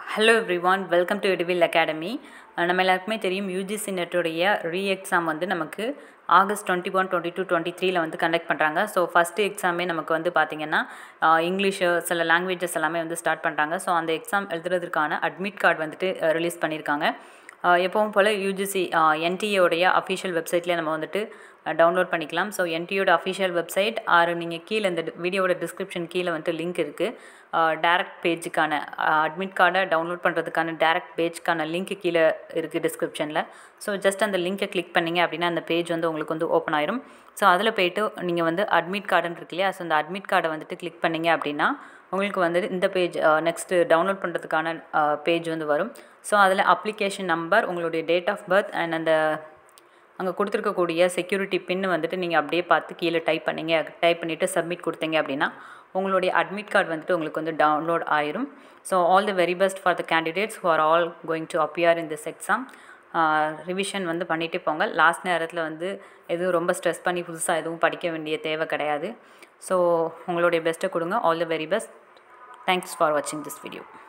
hello everyone welcome to Edivil academy நம்ம எல்லாருக்குமே தெரியும் யூஜிசி நெட்டுடைய ரீ எக்ஸாம் வந்து நமக்கு August twenty one twenty two twenty த்ரீல வந்து கண்டக்ட் பண்ணுறாங்க ஸோ ஃபஸ்ட்டு எக்ஸாமே நமக்கு வந்து பார்த்திங்கன்னா இங்கிலீஷு சில லாங்குவேஜஸ் எல்லாமே வந்து ஸ்டார்ட் பண்ணுறாங்க ஸோ அந்த எக்ஸாம் எழுதுறதுக்கான அட்மிட் கார்டு வந்துட்டு ரிலீஸ் பண்ணியிருக்காங்க எப்பவும் போல் யூஜிசி என்டிஏடைய அஃபிஷியல் வெப்சைட்லேயே நம்ம வந்துட்டு டவுன்லோட் பண்ணிக்கலாம் ஸோ என்டியோட அஃபிஷியல் வெப்சைட் ஆறு நீங்கள் கீழே இந்த வீடியோவோட டிஸ்கிரிப்ஷன் கீழே வந்துட்டு லிங்க் இருக்குது டேரக்ட் பேஜுக்கான அட்மிட் கார்டை டவுன்லோட் பண்ணுறதுக்கான டேரக்ட் பேஜ்க்கான லிங்க் கீழே இருக்குது டிஸ்கிரிப்ஷனில் ஸோ ஜஸ்ட் அந்த லிங்க்கை கிளிக் பண்ணிங்க அப்படின்னா அந்த பேஜ் வந்து உங்களுக்கு வந்து ஓப்பன் ஆயிரும் ஸோ அதில் போய்ட்டு நீங்கள் வந்து அட்மிட் கார்டுன்னு இருக்கு இல்லையா ஸோ அந்த அட்மிட் கார்டை வந்துட்டு கிளிக் பண்ணிங்க அப்படின்னா உங்களுக்கு வந்து இந்த பேஜ் நெக்ஸ்ட்டு டவுன்லோட் பண்ணுறதுக்கான பேஜ் வந்து வரும் ஸோ அதில் அப்ளிகேஷன் நம்பர் உங்களுடைய டேட் ஆஃப் பர்த் அண்ட் அந்த அங்கே கொடுத்துருக்கக்கூடிய செக்யூரிட்டி பின் வந்துட்டு நீங்கள் அப்படியே பார்த்து கீழே டைப் பண்ணிங்க டைப் பண்ணிவிட்டு சப்மிட் கொடுத்தீங்க அப்படின்னா உங்களுடைய அட்மிட் கார்டு வந்துட்டு உங்களுக்கு வந்து டவுன்லோட் ஆயிரும் so all the very best for the candidates who are all going to appear in this exam revision வந்து பண்ணிகிட்டே போங்க லாஸ்ட் நேரத்தில் வந்து எதுவும் ரொம்ப ஸ்ட்ரெஸ் பண்ணி புதுசாக எதுவும் படிக்க வேண்டிய தேவை கிடையாது ஸோ உங்களுடைய பெஸ்ட்டை கொடுங்க all the very best thanks for வாட்சிங் திஸ் வீடியோ